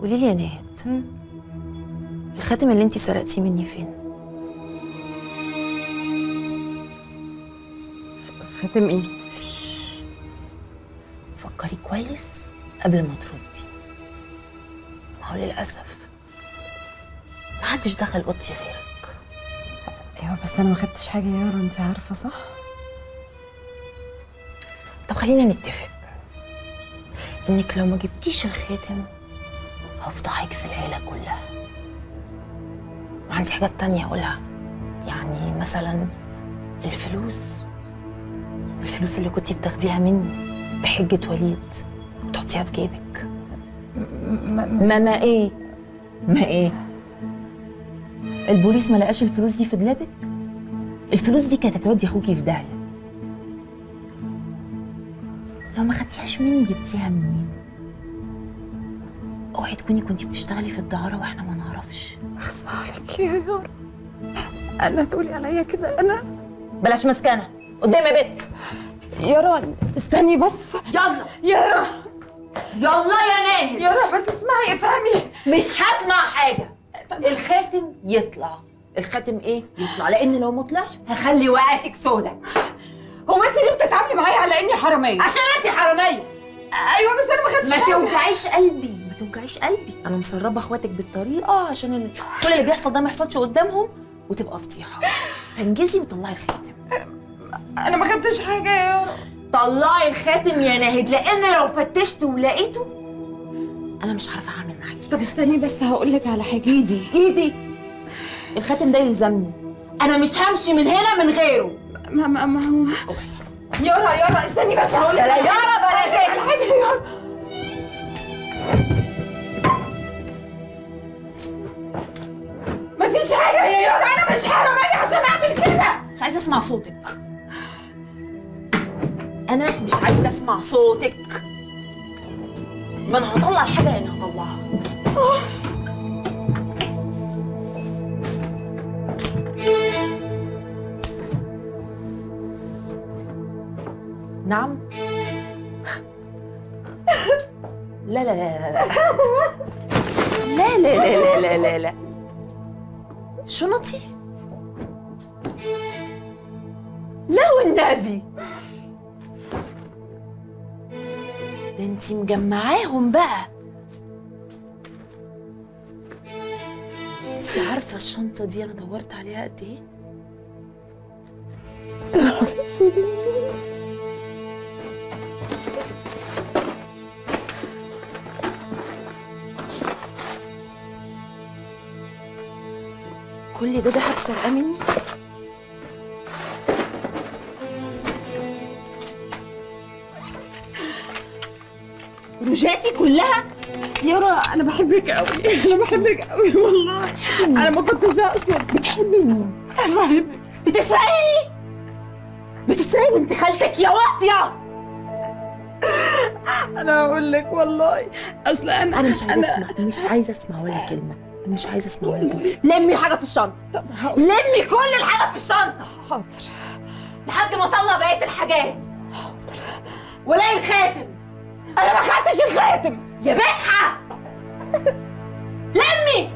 قولي لي يا ناهد الخاتم اللي انت سرقتيه مني فين خاتم ايه فكري كويس قبل ما تردي ما هو للاسف محدش دخل اوضتي غيرك ايوه بس انا ما خدتش حاجه يا يارا انت عارفه صح طب خلينا نتفق انك لو ما جبتيش الخاتم هفضحك في العيله كلها وعندي حاجات تانية اقولها يعني مثلا الفلوس الفلوس اللي كنتي بتاخديها مني بحجة وليد وتحطيها في جيبك ما ما ايه ما ايه البوليس ما لقاش الفلوس دي في دولابك الفلوس دي كانت هتودي اخوكي في داهيه لو ما خدتيهاش مني جبتيها منين اوعي تكوني كنتي بتشتغلي في الدعاره واحنا ما نعرفش اخص عليك يا يارا انا تقولي عليا كده انا بلاش مسكنه قدامي يا بت يارا استني بس يلا يارا يلا يا ناهد يارا بس اسمعي افهمي مش هسمع حاجه الخاتم يطلع الخاتم ايه يطلع لان لو ما طلعش هخلي وقعتك سودا هو انت ليه بتتعاملي معايا على اني حراميه عشان انت حراميه ايوه بس انا ما خدتش ما حاجة. توجعيش قلبي ما توجعيش قلبي انا مسربه اخواتك بالطريقه عشان ال... كل اللي بيحصل ده ما يحصلش قدامهم وتبقى فضيحه فانجزي وطلعي الخاتم انا ما خدتش حاجه يا يارا طلعي الخاتم يا ناهد لان لو فتشت ولقيته انا مش عارفه اعمل معاكي طب استني بس هقول لك على حاجه ايدي ايدي الخاتم ده يلزمني انا مش همشي من هنا من غيره ما ما ما هو يارا يارا استني بس هقول لك لا على يارا حاجة. بلاش. على حاجه يا يارا مفيش حاجه يا يارا انا مش حراميه عشان اعمل كده مش عايزه اسمع صوتك انا مش عايزه اسمع صوتك ما انا هطلع الحاجه يعني هطلعها نعم لا لا لا لا لا لا لا لا لا لا لا شنطي لا والنبي ده انتي مجمعاهم بقى انتي عارفة الشنطة دي أنا دورت عليها قد إيه؟ كل ده دهب سرقاه مني؟ روجاتي كلها يارا انا بحبك قوي انا بحبك قوي والله انا ما كنتش اقصد بتحبي مين؟ بحبك بتسرقيني؟ بتسرقي بنت خالتك يا واطية انا هقول لك والله اصل انا أنا مش عايزة أسمع مش عايزة أسمع ولا كلمة مش عايزة أسمع ولا كلمة لمي الحاجة في الشنطة طب هقول لمي كل الحاجة في الشنطة حاضر لحد ما أطلع بقية الحاجات ولاقي الخاتم انا ما خدتش الخاتم يا بجحة لمي